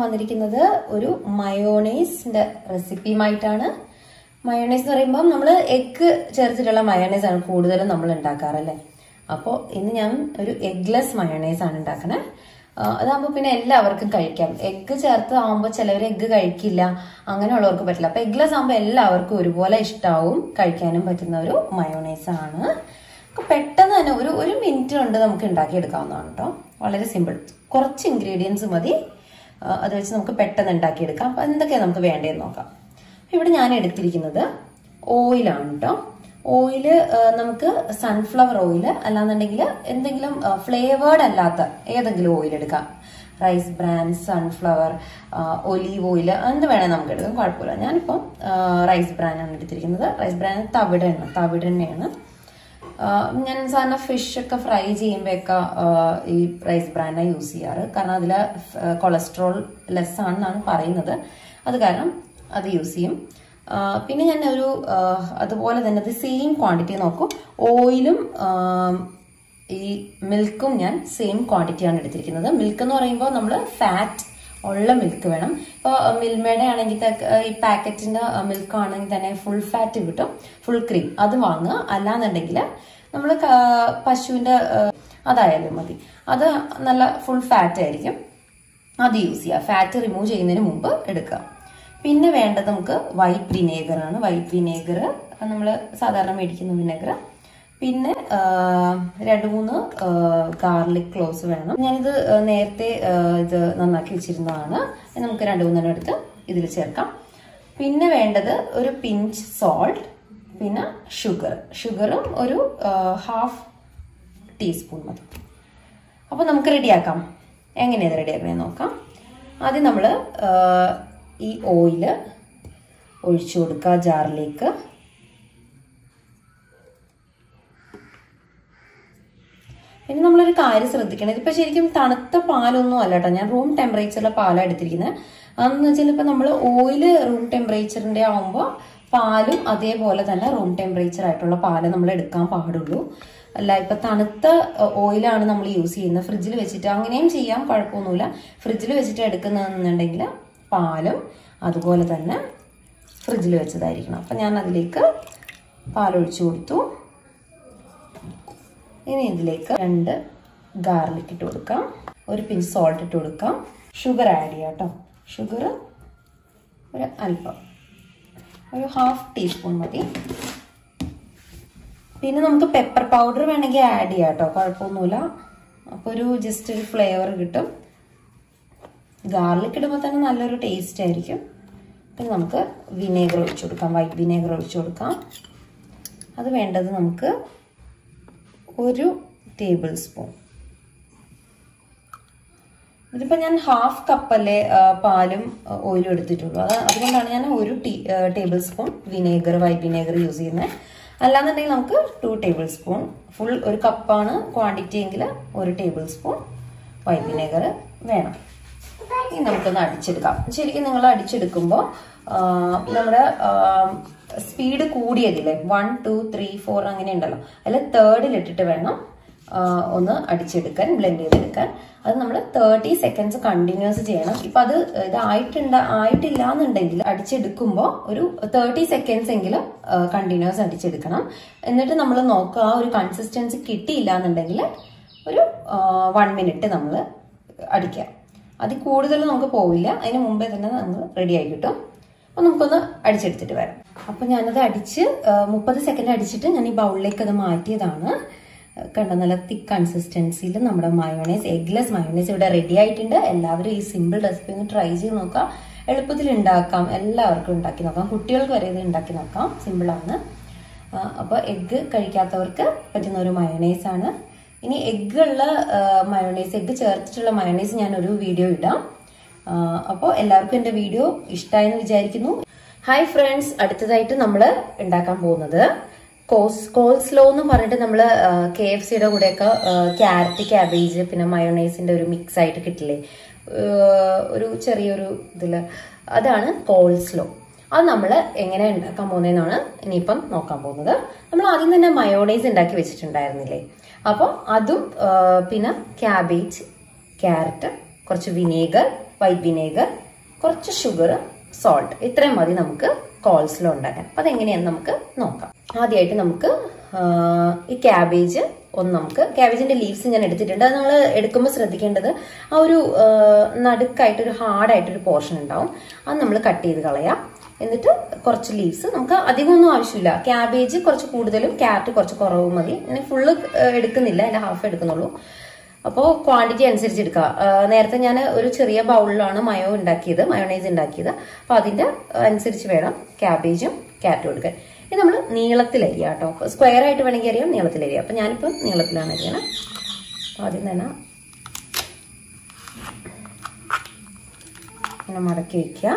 വന്നിരിക്കുന്നത് ഒരു മയോണൈസിന്റെ റെസിപ്പിയുമായിട്ടാണ് മയോണൈസ് എന്ന് പറയുമ്പോൾ നമ്മൾ എഗ്ഗ് ചേർത്തിട്ടുള്ള മയോണൈസ് ആണ് കൂടുതലും നമ്മൾ ഉണ്ടാക്കാറല്ലേ അപ്പോൾ ഇന്ന് ഞാൻ ഒരു എഗ്ലെസ് മയോണൈസ് ആണ് ഉണ്ടാക്കണേ അതാകുമ്പോൾ പിന്നെ എല്ലാവർക്കും കഴിക്കാം എഗ്ഗ് ചേർത്ത് ആകുമ്പോൾ ചിലവർ എഗ്ഗ് കഴിക്കില്ല അങ്ങനെയുള്ളവർക്ക് പറ്റില്ല അപ്പൊ എഗ്ലെസ് ആകുമ്പോൾ എല്ലാവർക്കും ഒരുപോലെ ഇഷ്ടാവും കഴിക്കാനും പറ്റുന്ന ഒരു മയോണൈസ് ആണ് അപ്പൊ പെട്ടെന്ന് തന്നെ ഒരു ഒരു മിനിറ്റ് കൊണ്ട് നമുക്ക് ഉണ്ടാക്കിയെടുക്കാവുന്നതാണ് കേട്ടോ വളരെ സിമ്പിൾ കുറച്ച് ഇൻഗ്രീഡിയൻസ് മതി ആ, അത് വെച്ച് നമുക്ക് പെട്ടെന്ന് ഉണ്ടാക്കിയെടുക്കാം അപ്പൊ എന്തൊക്കെയാണ് നമുക്ക് വേണ്ടതെന്ന് നോക്കാം അപ്പൊ ഇവിടെ ഞാൻ എടുത്തിരിക്കുന്നത് ഓയിലാണ് കേട്ടോ ഓയില് നമുക്ക് സൺഫ്ലവർ ഓയില് അല്ലാന്നുണ്ടെങ്കിൽ എന്തെങ്കിലും ഫ്ലേവേർഡ് അല്ലാത്ത ഏതെങ്കിലും ഓയിൽ എടുക്കാം rice brand sunflower olive oil എന്ത് വേണേൽ നമുക്ക് എടുക്കാം കുഴപ്പമില്ല ഞാനിപ്പം റൈസ് ബ്രാൻഡ് ആണ് എടുത്തിരിക്കുന്നത് റൈസ് ബ്രാൻഡ് തവിട് എണ്ണ തവിട് എണ്ണയാണ് ആഹ് ഞാൻ സാധാരണ ഫിഷ് ഒക്കെ ഫ്രൈ ചെയ്യുമ്പോഴൊക്കെ ഈ റൈസ് ബ്രാൻഡാണ് യൂസ് ചെയ്യാറ് കാരണം അതിൽ കൊളസ്ട്രോൾ ലെസ് ആണെന്നാണ് പറയുന്നത് അത് കാരണം അത് യൂസ് ചെയ്യും ആഹ് പിന്നെ ഞാൻ ഒരു ആഹ് അതുപോലെ തന്നെ അത് സെയിം ക്വാണ്ടിറ്റി നോക്കും ഓയിലും ആഹ് ഈ മിൽക്കും ഞാൻ സെയിം ക്വാണ്ടിറ്റിയാണ് എടുത്തിരിക്കുന്നത് മിൽക്ക് എന്ന് പറയുമ്പോൾ നമ്മൾ ഫാറ്റ് ഉള്ള മിൽക്ക് വേണം ഇപ്പോൾ മിൽമയുടെ ആണെങ്കിൽ ത- ഈ പാക്കറ്റിന്റെ മിൽക്ക് ആണെങ്കിൽ തന്നെ ഫുൾ ഫാറ്റ് കിട്ടും ഫുൾ ക്രീം അത് വാങ്ങുക അല്ലാന്നുണ്ടെങ്കിൽ നമ്മൾ പശുവിന്റെ ആ, അതായാലും മതി അത് നല്ല ഫുൾ ഫാറ്റ് ആയിരിക്കും അത് യൂസ് ചെയ്യുക ഫാറ്റ് റിമൂവ് ചെയ്യുന്നതിന് മുമ്പ് എടുക്കുക പിന്നെ വേണ്ടത് നമുക്ക് വൈറ്റ് വിനേഗർ ആണ് വൈറ്റ് വിനേഗർ നമ്മൾ സാധാരണ മേടിക്കുന്ന വിനേഗർ പിന്നെ ആ, രണ്ട് മൂന്ന് ഗാർലിക് ക്ലോസ് വേണം ഞാനിത് ആ, നേരത്തെ ആ, ഇത് നന്നാക്കി വെച്ചിരുന്നതാണ് ഇത് നമുക്ക് രണ്ട് മൂന്നെണ്ണം എടുത്ത് ഇതിൽ ചേർക്കാം പിന്നെ വേണ്ടത് ഒരു പിഞ്ച് സോൾട്ട് പിന്നെ ഷുഗർ ഷുഗറും ഒരു ഹാഫ് ടീസ്പൂൺ മതി അപ്പോൾ നമുക്ക് റെഡിയാക്കാം എങ്ങനെയത് റെഡിയാക്കണേ നോക്കാം ആദ്യം നമ്മൾ ഈ ഓയില് ഒഴിച്ചു കൊടുക്കുക ജാറിലേക്ക് പിന്നെ നമ്മളൊരു കാര്യം ശ്രദ്ധിക്കണം ഇതിപ്പോ ശരിക്കും തണുത്ത പാലൊന്നും അല്ല കേട്ടോ ഞാൻ റൂം ടെമ്പറേച്ചറിലെ പാലാണ് എടുത്തിരിക്കുന്നത് അതെന്ന് വെച്ചാൽ ഇപ്പൊ നമ്മൾ ഓയില് റൂം ടെമ്പറേച്ചറിന്റെ ആവുമ്പോൾ പാലും അതേപോലെ തന്നെ റൂം ടെമ്പറേച്ചർ ആയിട്ടുള്ള പാല് നമ്മൾ എടുക്കാൻ പാടുള്ളൂ അല്ല ഇപ്പൊ തണുത്ത ഓയിലാണ് നമ്മൾ യൂസ് ചെയ്യുന്നത് ഫ്രിഡ്ജിൽ വെച്ചിട്ട് അങ്ങനെയും ചെയ്യാം കുഴപ്പമൊന്നുമില്ല ഫ്രിഡ്ജിൽ വെച്ചിട്ട് എടുക്കുന്നതെന്നുണ്ടെങ്കിൽ പാലും അതുപോലെ തന്നെ ഫ്രിഡ്ജിൽ വെച്ചതായിരിക്കണം അപ്പൊ ഞാൻ അതിലേക്ക് പാലൊഴിച്ചു കൊടുത്തു ഇനി ഇതിലേക്ക് രണ്ട് ഗാർലിക് ഇട്ട് കൊടുക്കാം ഒരു പിഞ്ച് സോൾട്ട് ഇട്ട് കൊടുക്കാം ഷുഗർ ആഡ് ചെയ്യാം കേട്ടോ ഷുഗർ ഒരു അല്പം ഒരു ഹാഫ് ടീസ്പൂൺ മതി പിന്നെ നമുക്ക് പെപ്പർ പൗഡർ വേണമെങ്കിൽ ആഡ് ചെയ്യാം കേട്ടോ കുഴപ്പമൊന്നുമില്ല അപ്പോൾ ഒരു ജസ്റ്റ് ഒരു ഫ്ലേവർ കിട്ടും ഗാർലിക് ഇടുമ്പോൾ തന്നെ നല്ലൊരു ടേസ്റ്റ് ആയിരിക്കും പിന്നെ നമുക്ക് വിനേഗർ ഒഴിച്ചു കൊടുക്കാം വൈറ്റ് വിനേഗർ ഒഴിച്ചു കൊടുക്കാം അത് വേണ്ടത് നമുക്ക് ഒരു ടേബിൾ സ്പൂൺ ഇതിപ്പോ ഞാൻ ഹാഫ് കപ്പല്ലേ ആ, പാലും ആ, ഓയിലും എടുത്തിട്ടുള്ളൂ അത് അതുകൊണ്ടാണ് ഞാൻ ഒരു tea table spoon vinegar white vinegar use ചെയ്യുന്നത് അല്ലാന്നുണ്ടെങ്കിൽ നമുക്ക് ടു ടേബിൾ സ്പൂൺ ഫുൾ ഒരു കപ്പാണ് ക്വാണ്ടിറ്റി എങ്കിൽ ഒരു ടേബിൾ സ്പൂൺ വൈറ്റ് വിനേഗർ വേണം ഇനി നമുക്കൊന്ന് അടിച്ചെടുക്കാം ശരിക്കും നിങ്ങൾ അടിച്ചെടുക്കുമ്പോൾ നമ്മുടെ സ്പീഡ് കൂടിയതില്ലേ വൺ ടു ത്രീ ഫോർ അങ്ങനെ ഉണ്ടല്ലോ അതിൽ തേർഡിൽ ഇട്ടിട്ട് വേണം ആ, ഒന്ന് അടിച്ചെടുക്കാൻ ബ്ലെൻഡ് ചെയ്തെടുക്കാൻ അത് നമ്മൾ തേർട്ടി സെക്കൻഡ്സ് കണ്ടിന്യൂസ് ചെയ്യണം ഇപ്പൊ അത് ഇത് ആയിട്ടുണ്ട് ആയിട്ടില്ല എന്നുണ്ടെങ്കിൽ അടിച്ചെടുക്കുമ്പോൾ ഒരു തേർട്ടി സെക്കൻഡ്സ് എങ്കിലും കണ്ടിന്യൂസ് അടിച്ചെടുക്കണം എന്നിട്ട് നമ്മൾ നോക്കുക ആ ഒരു കൺസിസ്റ്റൻസി കിട്ടിയില്ല എന്നുണ്ടെങ്കിൽ ഒരു വൺ മിനിറ്റ് നമ്മൾ അടിക്കുക അതിൽ കൂടുതൽ നമുക്ക് പോവില്ല അതിന് മുമ്പേ തന്നെ നമ്മൾ റെഡി ആയി കിട്ടും അപ്പൊ നമുക്കൊന്ന് അടിച്ചെടുത്തിട്ട് വരാം അപ്പൊ ഞാനത് അടിച്ച് മുപ്പത് സെക്കൻഡ് അടിച്ചിട്ട് ഞാൻ ഈ ബൗളിലേക്ക് അത് മാറ്റിയതാണ് കണ്ട നല്ല തിക്ക് കൺസിസ്റ്റൻസിയിൽ നമ്മുടെ മയോണൈസ് എഗ്ലെസ് മയോണൈസ് ഇവിടെ റെഡി ആയിട്ടുണ്ട് എല്ലാവരും ഈ സിമ്പിൾ റെസിപ്പി ഒന്ന് ട്രൈ ചെയ്ത് നോക്കാം എളുപ്പത്തിൽ ഉണ്ടാക്കാം എല്ലാവർക്കും ഉണ്ടാക്കി നോക്കാം കുട്ടികൾക്ക് വരെ ഇത് ഉണ്ടാക്കി നോക്കാം സിമ്പിളാണ് അപ്പോൾ എഗ്ഗ് കഴിക്കാത്തവർക്ക് പറ്റുന്ന ഒരു മയോണൈസ് ആണ് ഇനി എഗ്ഗ് ഉള്ള മയോണൈസ് എഗ്ഗ് ചേർത്തിട്ടുള്ള മയോണൈസ് ഞാൻ ഒരു വീഡിയോ ഇടാം അപ്പോൾ എല്ലാവർക്കും എൻ്റെ വീഡിയോ ഇഷ്ടമായെന്ന് വിചാരിക്കുന്നു ഹായ് ഫ്രണ്ട്സ് അടുത്തതായിട്ട് നമ്മൾ ഉണ്ടാക്കാൻ പോകുന്നത് കോസ് കോൾസ്ലോ എന്ന് പറഞ്ഞിട്ട് നമ്മൾ കെ എഫ് സിയുടെ കൂടെയൊക്കെ ക്യാരറ്റ് ക്യാബേജ് പിന്നെ മയോണൈസിന്റെ ഒരു മിക്സ് ആയിട്ട് കിട്ടില്ലേ ഏഹ് ഒരു ചെറിയൊരു ഇതില് അതാണ് കോൾസ്ലോ അത് നമ്മൾ എങ്ങനെ ഉണ്ടാക്കാൻ പോകുന്നതെന്നാണ് ഇനിയിപ്പം നോക്കാൻ പോകുന്നത് നമ്മൾ ആദ്യം തന്നെ മയോണൈസ് ഉണ്ടാക്കി വെച്ചിട്ടുണ്ടായിരുന്നില്ലേ അപ്പോൾ അതും ആ, പിന്നെ ക്യാബേജ് ക്യാരറ്റ് കുറച്ച് വിനേഗർ വൈറ്റ് വിനേഗർ കുറച്ച് ഷുഗർ സോൾട്ട് ഇത്രയും മതി നമുക്ക് കോൾസ്ലോ ഉണ്ടാക്കാൻ അപ്പൊ അതെങ്ങനെയാന്ന് നമുക്ക് നോക്കാം ആദ്യമായിട്ട് നമുക്ക് ആ, ഈ ക്യാബേജ് ഒന്ന് നമുക്ക് ക്യാബേജിന്റെ ലീവ്സ് ഞാൻ എടുത്തിട്ടുണ്ട് അത് നമ്മൾ എടുക്കുമ്പോൾ ശ്രദ്ധിക്കേണ്ടത് ആ ഒരു ആ, നടുക്കായിട്ട് ഒരു ഹാർഡായിട്ടൊരു പോർഷൻ ഉണ്ടാവും അത് നമ്മൾ കട്ട് ചെയ്ത് കളയാം എന്നിട്ട് കുറച്ച് ലീവ്സ് നമുക്ക് അധികമൊന്നും ആവശ്യമില്ല ക്യാബേജ് കുറച്ച് കൂടുതലും ക്യാരറ്റ് കുറച്ച് കുറവും മതി ഞാൻ ഫുള്ള് എടുക്കുന്നില്ല അതിന്റെ ഹാഫ് എടുക്കുന്നുള്ളൂ അപ്പോൾ ക്വാണ്ടിറ്റി അനുസരിച്ച് എടുക്കുക ആ, നേരത്തെ ഞാൻ ഒരു ചെറിയ ബൗളിലാണ് മയോ ഉണ്ടാക്കിയത് മയോണൈസ് ഉണ്ടാക്കിയത് അപ്പോൾ അതിന്റെ അനുസരിച്ച് വേണം ക്യാബേജും ക്യാരറ്റും എടുക്കാൻ ഇത് നമ്മൾ നീളത്തിലരിയാം കേട്ടോ സ്ക്വയർ ആയിട്ട് വേണമെങ്കിൽ അറിയാം നീളത്തിലരിയാം അപ്പം ഞാനിപ്പം നീളത്തിലാണ് അരിയണം അപ്പോൾ ആദ്യം തന്നെ ഇങ്ങനെ മടക്കി വയ്ക്കുക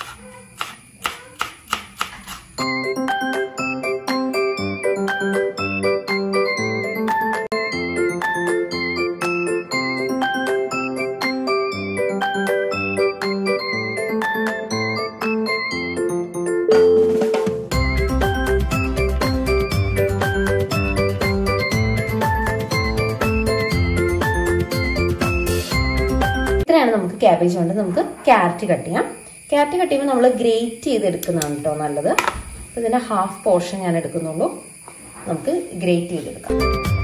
ഇത്രയാണ് നമുക്ക് ക്യാബേജ് കൊണ്ട് നമുക്ക് ക്യാരറ്റ് കട്ട് ചെയ്യാം ക്യാരറ്റ് കട്ട് ചെയ്യുമ്പോൾ നമ്മൾ ഗ്രേറ്റ് ചെയ്ത് എടുക്കുന്നതാണ് കേട്ടോ നല്ലത് അപ്പൊ ഇതിന്റെ ഹാഫ് പോർഷൻ ഞാൻ എടുക്കുന്നുള്ളൂ നമുക്ക് ഗ്രേറ്റ് ചെയ്തെടുക്കാം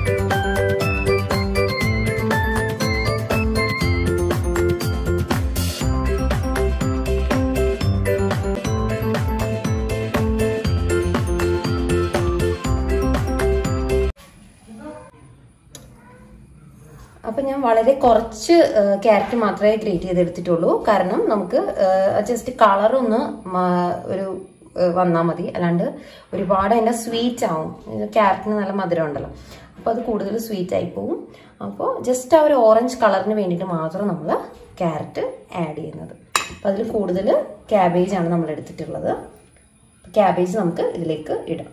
അപ്പൊ ഞാൻ വളരെ കുറച്ച് ക്യാരറ്റ് മാത്രമേ ഗ്രേറ്റ് ചെയ്തെടുത്തിട്ടുള്ളൂ കാരണം നമുക്ക് ജസ്റ്റ് കളർ ഒന്ന് മ- ഒരു വന്നാൽ മതി അല്ലാണ്ട് ഒരുപാട് അതിന്റെ സ്വീറ്റ് ആവും ക്യാരറ്റിന് നല്ല മധുരം ഉണ്ടല്ലോ അപ്പോൾ അത് കൂടുതൽ സ്വീറ്റ് ആയി പോവും അപ്പോൾ ജസ്റ്റ് ആ ഒരു ഓറഞ്ച് കളറിന് വേണ്ടിയിട്ട് മാത്രം നമ്മൾ ക്യാരറ്റ് ആഡ് ചെയ്യുന്നത് അപ്പോൾ അതിൽ കൂടുതൽ ക്യാബേജ് ആണ് നമ്മൾ എടുത്തിട്ടുള്ളത് ക്യാബേജ് നമുക്ക് ഇതിലേക്ക് ഇടാം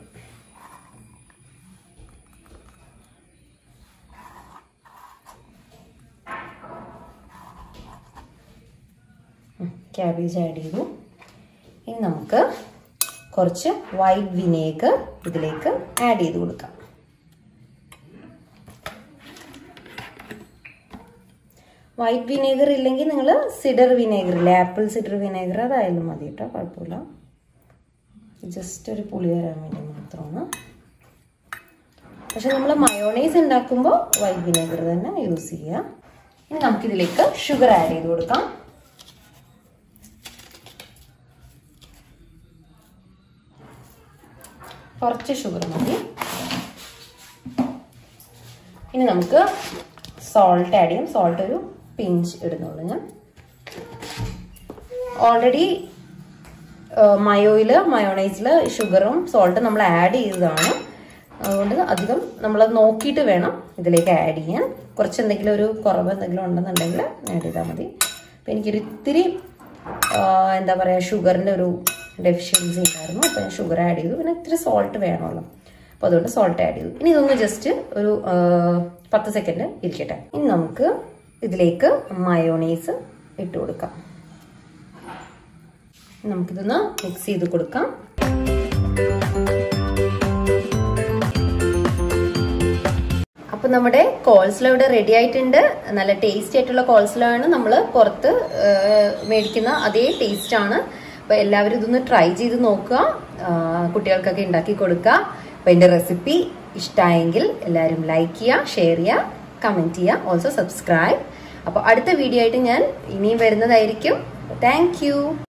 ക്യാബേജ് ആഡ് ചെയ്തു ഇനി നമുക്ക് കുറച്ച് വൈറ്റ് വിനേഗർ ഇതിലേക്ക് ആഡ് ചെയ്ത് കൊടുക്കാം വൈറ്റ് വിനേഗർ ഇല്ലെങ്കിൽ നിങ്ങൾ സിഡർ വിനേഗർ ഇല്ലേ ആപ്പിൾ സിഡർ വിനേഗർ അതായാലും മതി കേട്ടോ കുഴപ്പമില്ല ജസ്റ്റ് ഒരു പുളി വരാൻ വേണ്ടി മാത്രമാണ് പക്ഷെ നമ്മൾ മയോണൈസ് ഉണ്ടാക്കുമ്പോൾ വൈറ്റ് വിനേഗർ തന്നെ യൂസ് ചെയ്യുക ഇനി നമുക്കിതിലേക്ക് ഷുഗർ ആഡ് ചെയ്ത് കൊടുക്കാം കുറച്ച് ഷുഗർ മതി ഇനി നമുക്ക് സോൾട്ട് ആഡ് ചെയ്യും സോൾട്ട് ഒരു പിഞ്ച് ഇടുന്നുള്ളൂ ഞാൻ ഓൾറെഡി മയോയില് മയോണൈസിൽ ഷുഗറും സോൾട്ടും നമ്മൾ ആഡ് ചെയ്തതാണ് അതുകൊണ്ട് അധികം നമ്മൾ നോക്കിയിട്ട് വേണം ഇതിലേക്ക് ആഡ് ചെയ്യാൻ കുറച്ച് എന്തെങ്കിലും ഒരു കുറവ് എന്തെങ്കിലും ഉണ്ടെന്നുണ്ടെങ്കിൽ ആഡ് ചെയ്താൽ മതി അപ്പം എനിക്കൊരു ഇത്തിരി ആ, എന്താ പറയുക ഷുഗറിൻ്റെ ഒരു ഡെഫിഷ്യൻസി ഉണ്ടായിരുന്നു അപ്പോൾ ഞാൻ ഷുഗർ ആഡ് ചെയ്തു പിന്നെ ഇത്തിരി സോൾട്ട് വേണമല്ലോ അപ്പോൾ അതുകൊണ്ട് സോൾട്ട് ആഡ് ചെയ്തു ഇനി ഇതൊന്ന് ജസ്റ്റ് ഒരു ആ, പത്ത് സെക്കൻഡ് ഇരിക്കട്ടെ ഇനി നമുക്ക് ഇതിലേക്ക് മയോണൈസ് ഇട്ട് കൊടുക്കാം നമുക്കിതൊന്ന് മിക്സ് ചെയ്ത് കൊടുക്കാം അപ്പൊ നമ്മുടെ കോൾസ്ലോ ഇവിടെ റെഡി ആയിട്ടുണ്ട് നല്ല ടേസ്റ്റി ആയിട്ടുള്ള കോൾസ്ലോ ആണ് നമ്മൾ പുറത്ത് ആ, മേടിക്കുന്ന അതേ ടേസ്റ്റ് ആണ് അപ്പൊ എല്ലാവരും ഇതൊന്ന് ട്രൈ ചെയ്ത് നോക്കുക ആ, കുട്ടികൾക്കൊക്കെ ഉണ്ടാക്കി കൊടുക്കുക അപ്പൊ എന്റെ റെസിപ്പി ഇഷ്ടമായെങ്കിൽ എല്ലാവരും ലൈക്ക് ചെയ്യുക ഷെയർ ചെയ്യുക കമന്റ് ചെയ്യുക ഓൾസോ സബ്സ്ക്രൈബ് അപ്പോൾ അടുത്ത വീഡിയോ ആയിട്ട് ഞാൻ ഇനിയും വരുന്നതായിരിക്കും താങ്ക്